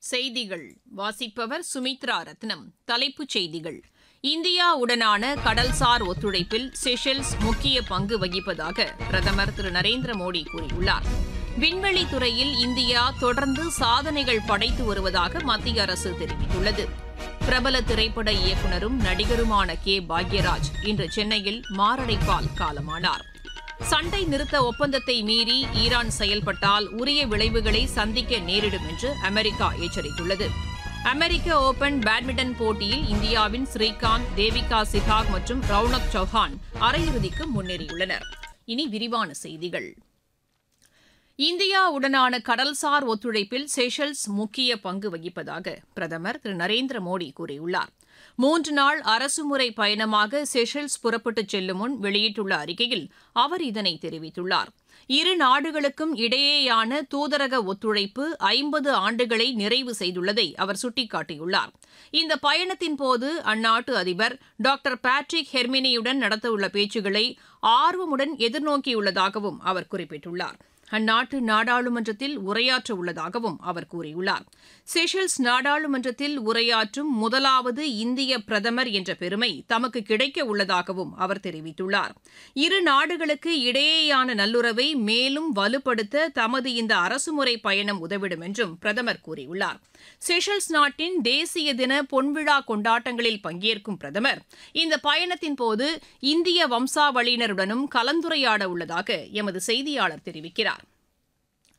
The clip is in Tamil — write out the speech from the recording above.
செய்திகள் வாசிப்பவர் சுமித்ரா ரத்னம் தலைப்புச் செய்திகள் இந்தியாவுடனான கடல்சார் ஒத்துழைப்பில் செஷல்ஸ் முக்கிய பங்கு வகிப்பதாக பிரதமர் திரு நரேந்திர மோடி கூறியுள்ளார் விண்வெளி துறையில் இந்தியா தொடர்ந்து சாதனைகள் படைத்து வருவதாக மத்திய அரசு தெரிவித்துள்ளது பிரபல திரைப்பட இயக்குனரும் நடிகருமான கே பாக்யராஜ் இன்று சென்னையில் மாரடைப்பால் காலமானார் சண்டை நிறுத்த ஒப்பந்தத்தை மீறி ஈரான் செயல்பட்டால் உரிய விளைவுகளை சந்திக்க நேரிடும் என்று அமெரிக்கா எச்சரித்துள்ளது அமெரிக்க ஓபன் பேட்மிண்டன் போட்டியில் இந்தியாவின் ஸ்ரீகாந்த் தேவிகா சிகாக் மற்றும் ரவுனக் சௌஹான் அரையிறுதிக்கு முன்னேறியுள்ளனர் இனி விரிவான செய்திகள் இந்தியாவுடனான கடல்சார் ஒத்துழைப்பில் செஷல்ஸ் முக்கிய பங்கு வகிப்பதாக பிரதமர் திரு நரேந்திர மோடி கூறியுள்ளார் மூன்று நாள் அரசுமுறை பயணமாக செஷல்ஸ் புறப்பட்டுச் செல்லும் முன் வெளியிட்டுள்ள அறிக்கையில் அவர் இதனை தெரிவித்துள்ளார் இரு நாடுகளுக்கும் இடையேயான தூதரக ஒத்துழைப்பு ஐம்பது ஆண்டுகளை நிறைவு செய்துள்ளதை அவர் சுட்டிக்காட்டியுள்ளார் இந்த பயணத்தின் போது அந்நாட்டு அதிபர் டாக்டர் பேட்ரிக் ஹெர்மினியுடன் நடத்தவுள்ள பேச்சுக்களை ஆர்வமுடன் எதிர்நோக்கியுள்ளதாகவும் அவர் குறிப்பிட்டுள்ளார் அந்நாட்டு நாடாளுமன்றத்தில் உரையாற்ற உள்ளதாகவும் அவர் கூறியுள்ளார் செஷல்ஸ் நாடாளுமன்றத்தில் உரையாற்றும் முதலாவது இந்திய பிரதமர் என்ற பெருமை தமக்கு கிடைக்க உள்ளதாகவும் அவர் தெரிவித்துள்ளார் இரு நாடுகளுக்கு இடையேயான நல்லுறவை மேலும் வலுப்படுத்த தமது இந்த அரசுமுறை பயணம் உதவிடும் என்றும் பிரதமர் கூறியுள்ளார் செஷல்ஸ் நாட்டின் தேசிய தின பொன்விழா கொண்டாட்டங்களில் பங்கேற்கும் பிரதமர் இந்த பயணத்தின் போது இந்திய வம்சாவளியினருடனும் கலந்துரையாட உள்ளதாக எமது செய்தியாளர் தெரிவிக்கிறார்